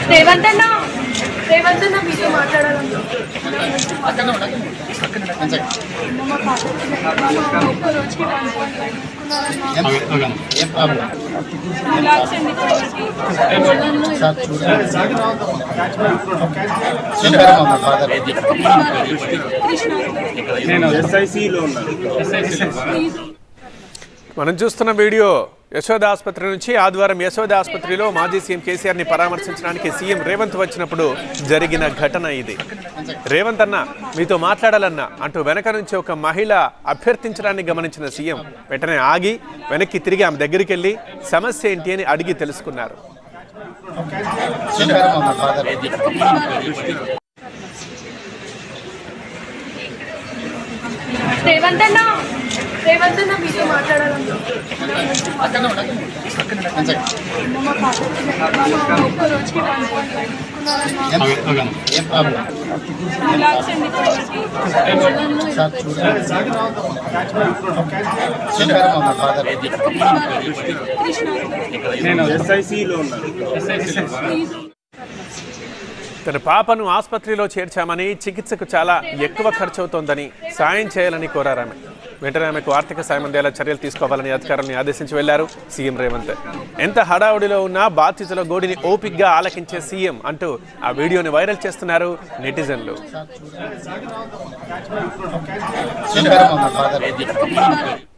రేవంత్ అన్న రేవంత్ అన్న మీతో మాట్లాడాలన్నా ఒక్క రోజుకి వన్ పాయింట్ ఏం ప్రాబ్లం టూ లాక్స్ అండి సార్ చూడండి ఏం పేరు మా ఫాదర్ నేను ఎస్ఐసిలో ఉన్నాను మనం చూస్తున్న వీడియో యశోద ఆసుపత్రి నుంచి ఆదివారం యశోద ఆసుపత్రిలో మాజీ సీఎం కేసీఆర్ ని పరామర్శించడానికి సీఎం రేవంత్ వచ్చినప్పుడు జరిగిన ఘటన ఇది రేవంత్ అన్న మీతో మాట్లాడాలన్నా అంటూ వెనక నుంచి ఒక మహిళ అభ్యర్థించడాన్ని గమనించిన సీఎం వెంటనే ఆగి వెనక్కి తిరిగి ఆమె దగ్గరికి వెళ్ళి సమస్య ఏంటి అని అడిగి తెలుసుకున్నారు ఏం పేరు మా ఫాదర్ రేవంత్ అన్న రేవంత్ అన్న మీతో మాట్లాడాలన్నా ఒక్క రోజుకి వన్ పాయింట్ ఏం ప్రాబ్లం టూ లాక్స్ అండి సార్ చూడండి ఏం పేరు మా ఫాదర్ నేను ఎస్ఐసిలో ఉన్నాను తన పాపను ఆసుపత్రిలో చేర్చామని చికిత్సకు చాలా ఎక్కువ ఖర్చు అవుతోందని సాయం చేయాలని కోరారామె వెంటనే ఆమెకు ఆర్థిక సాయం అందేలా చర్యలు తీసుకోవాలని అధికారులను ఆదేశించి వెళ్లారు సీఎం రేవంత్ ఎంత హడావుడిలో ఉన్నా బాధితుల గోడిని ఓపిగ్గా ఆలకించే సీఎం అంటూ ఆ వీడియోని వైరల్ చేస్తున్నారు నెటిజన్లు ఏం పేరు మా ఫాదర్